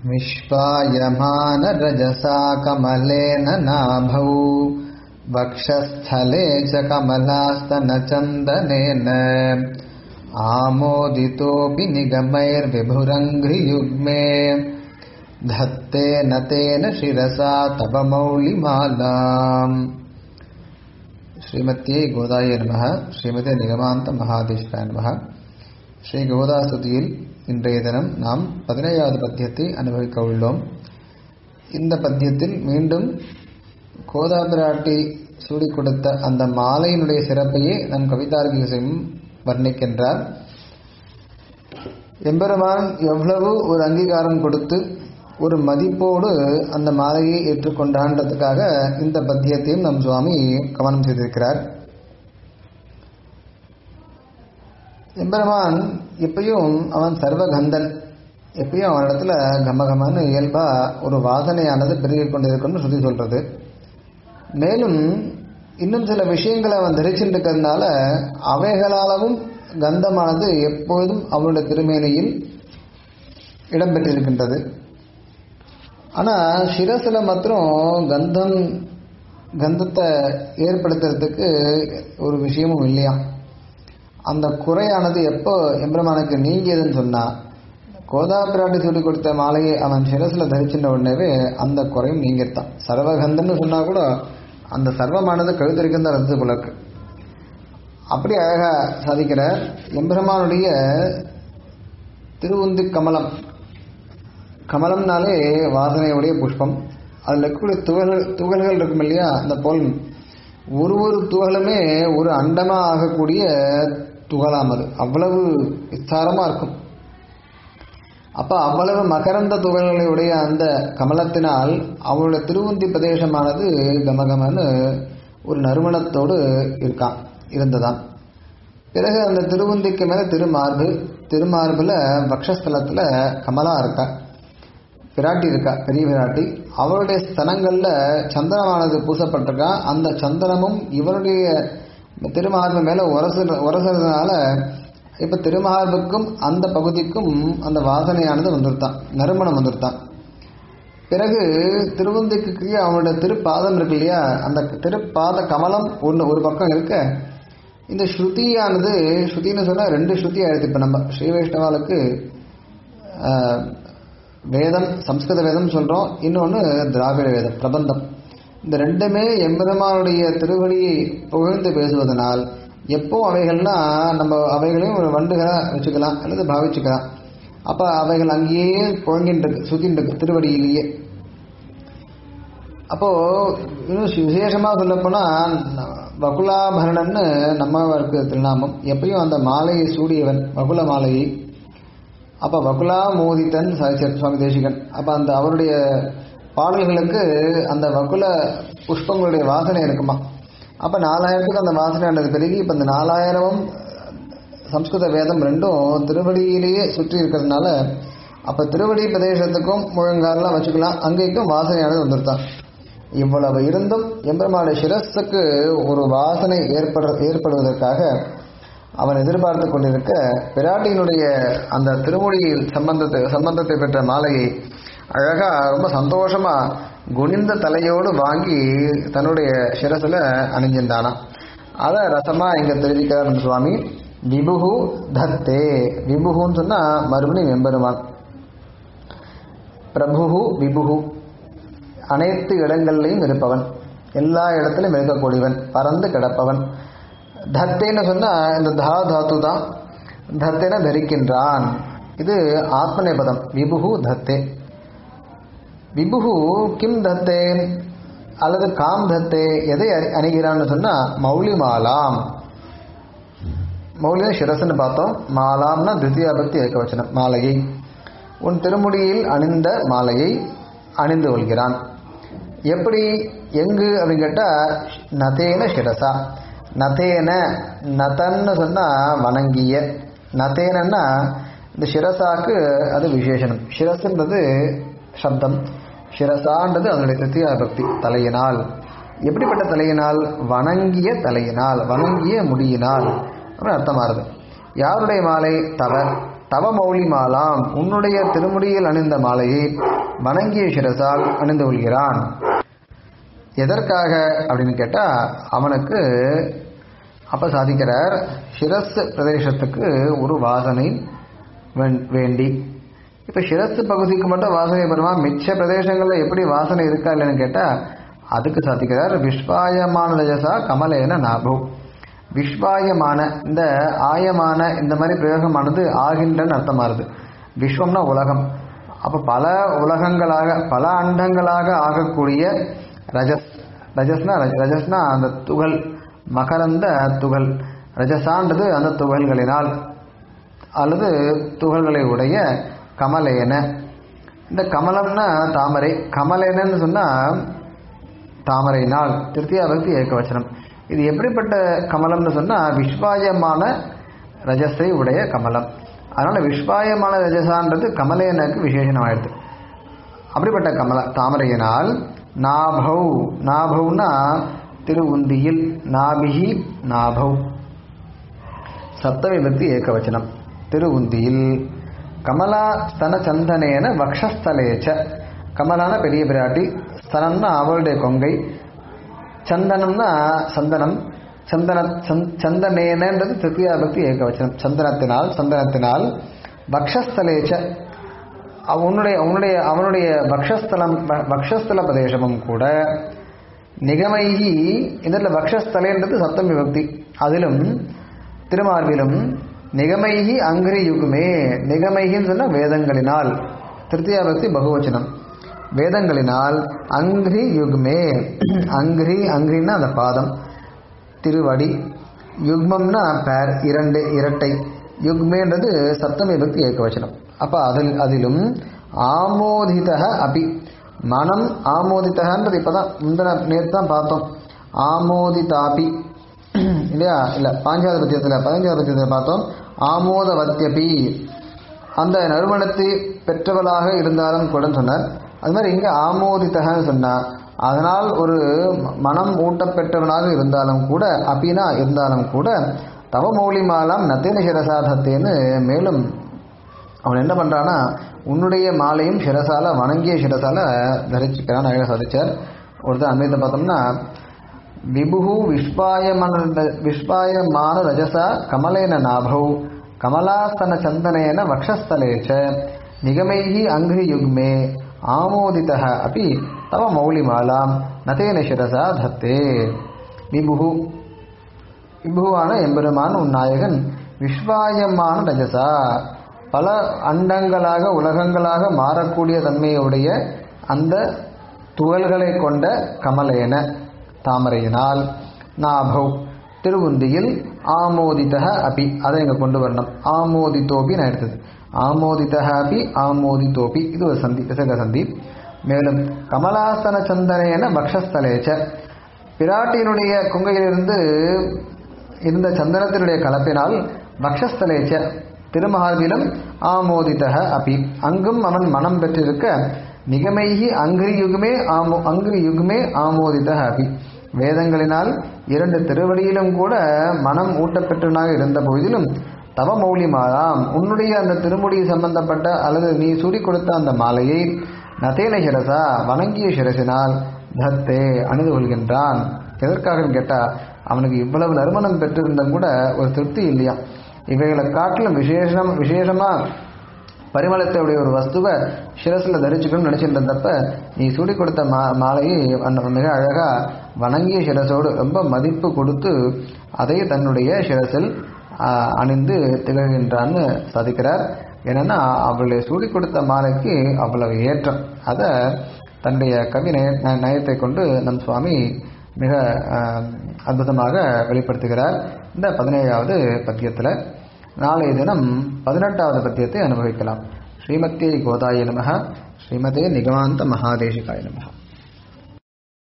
विश्वायमानरजसा कमलेन नाभौ वक्षस्थले च कमलास्तनचन्दनेन आमोदितोऽपि निगमैर्विभुरङ्घ्रियुग्मे धत्ते न तेन शिरसा तव मौलिमालाम् ஸ்ரீமத்தியே கோதாய நமக ஸ்ரீமதி நிகமாந்த மகாதேஷ்காய நமக ஸ்ரீ கோதாஸ்துதியில் இன்றைய தினம் நாம் பதினேழாவது பத்தியத்தை அனுபவிக்க உள்ளோம் இந்த பத்தியத்தில் மீண்டும் கோதா பிராட்டி சூடி கொடுத்த அந்த மாலையினுடைய சிறப்பையே நம் கவிதார்கிசையும் வர்ணிக்கின்றார் எம்பெருமான் எவ்வளவு ஒரு அங்கீகாரம் கொடுத்து ஒரு மதிப்போடு அந்த மாலையை ஏற்றுக்கொண்டான்றதுக்காக இந்த பத்தியத்தையும் நம் சுவாமி கவனம் செய்திருக்கிறார் எம்பெருமான் எப்பயும் அவன் சர்வகந்தன் எப்பயும் அவன் இடத்துல கமகமன்னு இயல்பா ஒரு வாசனையானது பெருகிக் கொண்டிருக்குன்னு சொல்லி சொல்றது மேலும் இன்னும் சில விஷயங்களை அவன் தரிச்சுட்டு இருக்கிறதுனால அவைகளாலவும் கந்தமானது எப்பொழுதும் அவனுடைய திருமேனியில் இடம்பெற்றிருக்கின்றது ஆனால் சிரசில் மாத்திரம் கந்தம் கந்தத்தை ஏற்படுத்துறதுக்கு ஒரு விஷயமும் இல்லையாம் அந்த குறையானது எப்போ எம்பெருமானுக்கு நீங்கியதுன்னு சொன்னா கோதா பிராட்டி சொல்லி கொடுத்த மாலையை அவன் சிரசில் தரிச்சின்ற உடனேவே அந்த குறையும் நீங்கிருத்தான் சர்வகந்தம்னு சொன்னா கூட அந்த சர்வமானது கழுத்திருக்கின்ற ரத்து புலக்கு அப்படி அழகா சாதிக்கிற எம்பெருமானுடைய திருவுந்தி கமலம் கமலம்னாலே வாசனையுடைய புஷ்பம் அதில் இருக்கக்கூடிய துகள்கள் துகள்கள் இருக்கும் இல்லையா அந்த போல் ஒரு ஒரு துகளுமே ஒரு அண்டமாக ஆகக்கூடிய துகளாம் அது அவ்வளவு விஸ்தாரமாக இருக்கும் அப்போ அவ்வளவு மகரந்த துகள்களுடைய அந்த கமலத்தினால் அவளுடைய திருவுந்தி பிரதேசமானது கமகமன்னு ஒரு நறுமணத்தோடு இருக்கான் இருந்ததாம் பிறகு அந்த திருவுந்திக்கு மேலே திருமார்பு திருமார்பில் பக்ஷஸ்தலத்தில் கமலா இருக்கா பிராட்டி இருக்கா பெரிய பிராட்டி அவருடைய ஸ்தனங்களில் சந்தனமானது பூசப்பட்டிருக்கா அந்த சந்தனமும் இவருடைய திருமார்பு மேலே உரசு உரசுறதுனால இப்போ திருமார்புக்கும் அந்த பகுதிக்கும் அந்த வாசனையானது வந்துருத்தான் நறுமணம் வந்துருத்தான் பிறகு திருவந்திக்கு கீழே அவனுடைய திருப்பாதம் இருக்கு இல்லையா அந்த திருப்பாத கமலம் ஒன்று ஒரு பக்கம் இருக்க இந்த ஸ்ருதியானது ஸ்ருதின்னு சொன்னால் ரெண்டு ஸ்ருதி ஆயிடுது இப்போ நம்ம ஸ்ரீ வைஷ்ணவாளுக்கு வேதம் சம்ஸ்கிருத வேதம் சொல்கிறோம் இன்னொன்று திராவிட வேதம் பிரபந்தம் இந்த ரெண்டுமே எம்பெருமானுடைய திருவடியை புகழ்ந்து பேசுவதனால் எப்போ அவைகள்லாம் நம்ம அவைகளையும் ஒரு வண்டுகளாக வச்சுக்கலாம் அல்லது பாவிச்சுக்கலாம் அப்போ அவைகள் அங்கேயே புழங்கிட்டு இருக்கு சுத்தின்னு இருக்கு திருவடியிலேயே அப்போ இன்னும் விசேஷமாக சொல்லப்போனால் வகுலாபரணன்னு நம்ம இருக்கு திருநாமம் எப்பயும் அந்த மாலையை சூடியவன் வகுல மாலையை அப்போ வகுலா மோதித்தன் சாதிச்சார் சுவாமி தேசிகன் அப்போ அந்த அவருடைய பாடல்களுக்கு அந்த வகுல புஷ்பங்களுடைய வாசனை இருக்குமா அப்போ நாலாயிரத்துக்கு அந்த வாசனையானது பெருகி இப்போ இந்த நாலாயிரமும் சம்ஸ்கிருத வேதம் ரெண்டும் திருவடியிலேயே சுற்றி இருக்கிறதுனால அப்போ திருவடி பிரதேசத்துக்கும் முழங்காலெலாம் வச்சுக்கலாம் அங்கேயும் வாசனையானது வந்துருத்தான் இவ்வளவு இருந்தும் எம்பெருமானுடைய சிரஸுக்கு ஒரு வாசனை ஏற்பட ஏற்படுவதற்காக அவன் எதிர்பார்த்து கொண்டிருக்க பிராட்டியினுடைய அந்த திருமொழியில் சம்பந்தத்தை சம்பந்தத்தை பெற்ற மாலையை அழகா ரொம்ப சந்தோஷமா குனிந்த தலையோடு வாங்கி தன்னுடைய சிரசில் அணிஞ்சிருந்தானா அதை ரசமா இங்க தெரிவிக்கிறார் நம்ம சுவாமி விபுகு தத்தே விபுகுன்னு சொன்னா மறுபடியும் எம்பெருமான் பிரபுகு விபுகு அனைத்து இடங்கள்லையும் இருப்பவன் எல்லா இடத்திலும் இருக்கக்கூடியவன் பறந்து கிடப்பவன் தத்தேன்னு சொன்னா இந்த தா தாத்து தான் தத்தேன தரிக்கின்றான் இது ஆத்மநேபதம் விபுகு தத்தே விபுகு கிம் தத்தே அல்லது காம் தத்தே எதை அணிகிறான்னு சொன்னா மௌலி மாலாம் மௌலிய சிரசுன்னு பார்த்தோம் மாலாம்னா திருத்தியாபக்தி ஏகவச்சனம் மாலையை உன் திருமுடியில் அணிந்த மாலையை அணிந்து கொள்கிறான் எப்படி எங்கு அப்படின்னு கேட்டால் நதேன சிரசா நதேன நதன்னு சொன்னால் வணங்கிய நதேனன்னா இந்த சிரசாக்கு அது விசேஷனம் சிரசுன்றது சப்தம் சிரசான்றது அதனுடைய திருத்தியா பக்தி தலையினால் எப்படிப்பட்ட தலையினால் வணங்கிய தலையினால் வணங்கிய முடியினால் அப்படின்னு அர்த்தமாகுது யாருடைய மாலை தவ தவ மௌலி மாலாம் உன்னுடைய திருமுடியில் அணிந்த மாலையை வணங்கிய சிரசால் அணிந்து கொள்கிறான் எதற்காக அப்படின்னு கேட்டா அவனுக்கு அப்ப சாதிக்கிறார் சிரஸ் பிரதேசத்துக்கு ஒரு வாசனை வேண்- வேண்டி இப்ப சிரஸ் பகுதிக்கு மட்டும் வாசனை வருமா மிச்ச பிரதேசங்கள்ல எப்படி வாசனை இருக்கா இல்லைன்னு கேட்டா அதுக்கு சாதிக்கிறார் விஸ்வாயமான ரஜசா கமலேன நாபு விஸ்வாயமான இந்த ஆயமான இந்த மாதிரி பிரயோகமானது ஆகின்றன்னு அர்த்தமாறுது விஸ்வம்னா உலகம் அப்ப பல உலகங்களாக பல அண்டங்களாக ஆகக்கூடிய ரஜஸ் ரஜஸ்னா ரஜ- ரஜஸ்னா அந்த துகள் மகரந்த துகள் ரஜசான்றது அந்த துகள்களினால் அல்லது துகள்களை உடைய கமலேன இந்த கமலம்னா தாமரை கமலேனன்னு சொன்னா தாமரையினால் திருத்தியா பக்தி ஏகவச்சனம் இது எப்படிப்பட்ட கமலம்னு சொன்னா விஸ்வாயமான ரஜஸை உடைய கமலம் அதனால விஸ்வாயமான ரஜசான்றது கமலேனுக்கு விசேஷனம் ஆயிடுது அப்படிப்பட்ட கமல தாமரையினால் நாபௌ நாபௌனா திருவுந்தியில் நாபிகி நாபௌ சப்தவிபக்தி ஏகவச்சனம் திருவுந்தியில் கமலா ஸ்தன சந்தனேன வக்ஷஸ்தலேச்ச கமலான பெரிய பிராட்டி ஸ்தனம்னா அவளுடைய கொங்கை சந்தனம்னா சந்தனம் சந்தன சந்- சந்தனேனன்றது திருத்தியா பக்தி ஏகவச்சனம் சந்தனத்தினால் சந்தனத்தினால் பக்ஷஸ்தலேச்ச அவனுடைய அவனுடைய அவனுடைய பக்ஷஸ்தலம் ப- பக்ஷஸ்தல பிரதேசமும் கூட நிகமைகி இதில் பக்ஷஸ்தலேன்றது சப்தம் விபக்தி அதிலும் திருமார்பிலும் நிகமைகி அங்கிரி யுகுமே நிகமைகின்னு சொன்னா வேதங்களினால் திருத்தியா பக்தி பகுவச்சனம் வேதங்களினால் அங்கிரி யுக்மே அங்கிரி அங்கிரின்னா அந்த பாதம் திருவடி யுக்மம்னா பேர் இரண்டு இரட்டை யுக்மேன்றது சப்தமி பக்தி ஏகவச்சனம் அப்ப அதில் அதிலும் ஆமோதித அபி மனம் ஆமோதித்தகன்றது இப்பதான் முந்தின நேற்று தான் பார்த்தோம் ஆமோதிதாபி இல்லையா இல்ல பாஞ்சாவது பத்தியத்தில் பதினஞ்சாவது பத்தியத்தில் பார்த்தோம் ஆமோதவத்தியபி அந்த நறுமணத்தை பெற்றவளாக இருந்தாலும் கூட சொன்னார் அது மாதிரி இங்க ஆமோதித்தகன்னு சொன்னா அதனால் ஒரு மனம் ஊட்டப்பெற்றவனாக இருந்தாலும் கூட அப்பினா இருந்தாலும் கூட தவ மௌலிமாலாம் நத்தேன சிரசாதத்தேன்னு மேலும் அவன் என்ன பண்றானா உன்னுடைய மாலையும் சிரசால வணங்கிய சிரசால தரிச்சுக்கிறான் அழகாக சாதிச்சார் ஒருத்தர் அன்வைத்த பார்த்தோம்னா விபுகு விஸ்வாயமான விஸ்வாயமான ரஜசா கமலேன நாபௌ கமலாஸ்தன சந்தனேன வக்ஷஸ்தலே ச நிகமைஹி அங்கிரி யுக்மே ஆமோதிதः अपि தவ மௌலிமாலாம் நதேன சிரசா தத்தே விபுகு விபுவான எம்பெருமான் உன் நாயகன் விஸ்வாயமான ரஜசா பல அண்டங்களாக உலகங்களாக மாறக்கூடிய தன்மையுடைய அந்த துகள்களை கொண்ட கமலேன தாமரையினால் நாபௌ திருவுந்தியில் ஆமோதிதः அபி அதை இங்க கொண்டு வரணும் ஆமோதித்தோபி நான் எடுத்தது ஆமோதிதः அபி ஆமோதித்தோபி இது ஒரு சந்தி விசக சந்தி மேலும் கமலாசன சந்தனேன பக்ஷஸ்தலேச்ச பிராட்டியினுடைய குங்கையிலிருந்து இருந்த சந்தனத்தினுடைய கலப்பினால் பக்ஷஸ்தலேச்ச திருமகாவிலும் ஆமோதிதः அபி அங்கும் அவன் மனம் பெற்றிருக்க நிகமைகி அங்கிரி யுகுமே ஆமோ அங்கிரி யுகுமே ஆமோதிதः அபி வேதங்களினால் இரண்டு திருவடியிலும் கூட மனம் ஊட்டப்பெற்றவனாக இருந்த போதிலும் தவ மௌலிமாலாம் உன்னுடைய அந்த திருமுடி சம்பந்தப்பட்ட அல்லது நீ சூடி கொடுத்த அந்த மாலையை நதேன சிரசா வணங்கிய சிரசினால் தத்தே அணிந்து கொள்கின்றான் எதற்காக கேட்டா அவனுக்கு இவ்வளவு நறுமணம் பெற்றிருந்தும் கூட ஒரு திருப்தி இல்லையா இவைகளை காட்டிலும் விசேஷம் விசேஷமா பரிமளத்தையுடைய ஒரு வஸ்துவை சிரசில் தரிச்சுக்கணும்னு நினைச்சிட்டு இருந்தப்ப நீ சூடி கொடுத்த மா மாலையை அந்த மிக அழகா வணங்கிய சிரசோடு ரொம்ப மதிப்பு கொடுத்து அதை தன்னுடைய சிரசில் ஆஹ், அணிந்து திகழ்கின்றான்னு சாதிக்கிறார் என்னன்னா அவளை சூடி கொடுத்த மாலைக்கு அவ்வளவு ஏற்றம் அதை தன்னுடைய கவி நய ந- நயத்தை கொண்டு நம் சுவாமி மிக ஆஹ், அற்புதமாக வெளிப்படுத்துகிறார் இந்த பதினேழாவது பத்தியத்தில் நாளைய தினம் பதினெட்டாவது பத்தியத்தை அனுபவிக்கலாம் ஸ்ரீமத்தியை கோதாய நமக ஸ்ரீமதே நிகமாந்த மகாதேசிகாய நமக